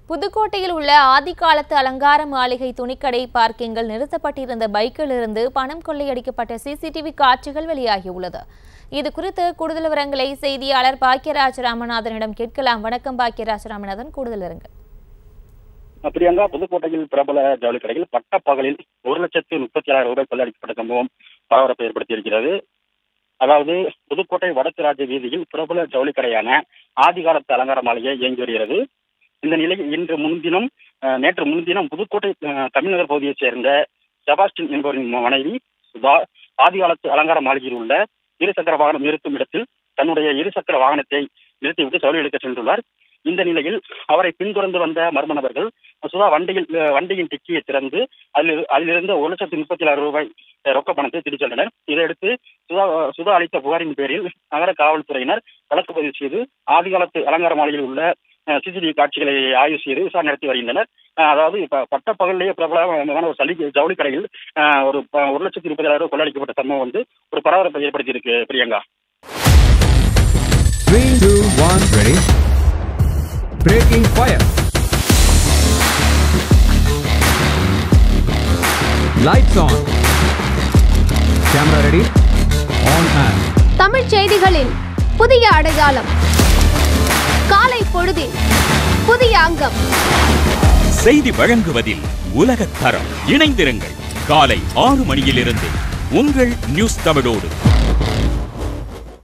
புதுக்கோட்டையில் உள்ள ஆதிகாலத்து அலங்கார மாளிகை துணிக்கடை பார்க்கிங்கில் நிறுத்தப்பட்டிருந்த பைக்கிலிருந்து பணம் கொள்ளையடிக்கப்பட்ட சிசிடிவி காட்சிகள் வெளியாகியுள்ளது இது குறித்து கூடுதல் விவரங்களை செய்தியாளர் பாக்கியராஜ் ராமநாதனிடம் கேட்கலாம் வணக்கம் பாக்கியராஜ் ராமநாதன் கூடுதல் விவரங்கள் பிரியங்கா புதுக்கோட்டையில் பிரபல ஜவுளி கடையில் பட்டப்பகலில் ஒரு லட்சத்து முப்பத்தி ஆயிரம் ரூபாய் கொள்ளையடிக்கப்பட்ட சம்பவம் பரபரப்பை ஏற்படுத்தியிருக்கிறது அதாவது புதுக்கோட்டை வடக்கு ராஜ வீதியில் பிரபல ஜவுளி கடையான ஆதிகாலத்து அலங்கார மாளிகை இயங்கி வருகிறது இந்த நிலையில் இன்று முன்தினம் அஹ், நேற்று முன்தினம் புதுக்கோட்டை அஹ், தமிழ்நகர் பகுதியைச் சேர்ந்த செபாஸ்டின் என்பவரின் மனைவி சுதா ஆதிகாலத்து அலங்கார மாளிகையில் உள்ள இருசக்கர வாகனம் நிறுத்தும் இடத்தில் தன்னுடைய இருசக்கர வாகனத்தை நிறுத்திவிட்டு ஜவுளி எடுக்க சென்றுள்ளார் இந்த நிலையில் அவரை பின்தொடர்ந்து வந்த மர்ம நபர்கள் சுதா வண்டியில் அஹ், வண்டியின் டிக்கியை திறந்து அதில் அதிலிருந்து ஒரு லட்சத்து முப்பத்தி ஆறு ரூபாய் அஹ், ரொக்க பணத்தை திருடிச் சென்றனர் இதையடுத்து சுதா சுதா அளித்த புகாரின் பேரில் நகர காவல்துறையினர் வழக்கு பதிவு செய்து ஆதிகாலத்து அலங்கார மாளிகையில் உள்ள சிசிடிவி காட்சிகளை ஆய்வு செய்து விசாரணை நடத்தி வருகின்றனர் அஹ், அதாவது இப்ப பட்ட பகலிலேயே பிரபலமான ஒரு சளி ஜவுளி கடையில் அஹ், ஒரு ப- ஒரு லட்சத்து முப்பதாயிரம் ரூபாய் கொள்ளடிக்கப்பட்ட சம்பவம் வந்து ஒரு பரபரப்பை ஏற்படுத்தி இருக்கு Priyanka Three, two, one, ready. Breaking fire. Lights on. Camera ready. On and. தமிழ்ச் செய்திகளின் புதிய அடையாளம் காலை பொழுதில் புதிய அங்கம் செய்தி வழங்குவதில் உலகத் தரம் இணைந்திருங்கள் காலை ஆறு மணியிலிருந்து உங்கள் நியூஸ் தமிழோடு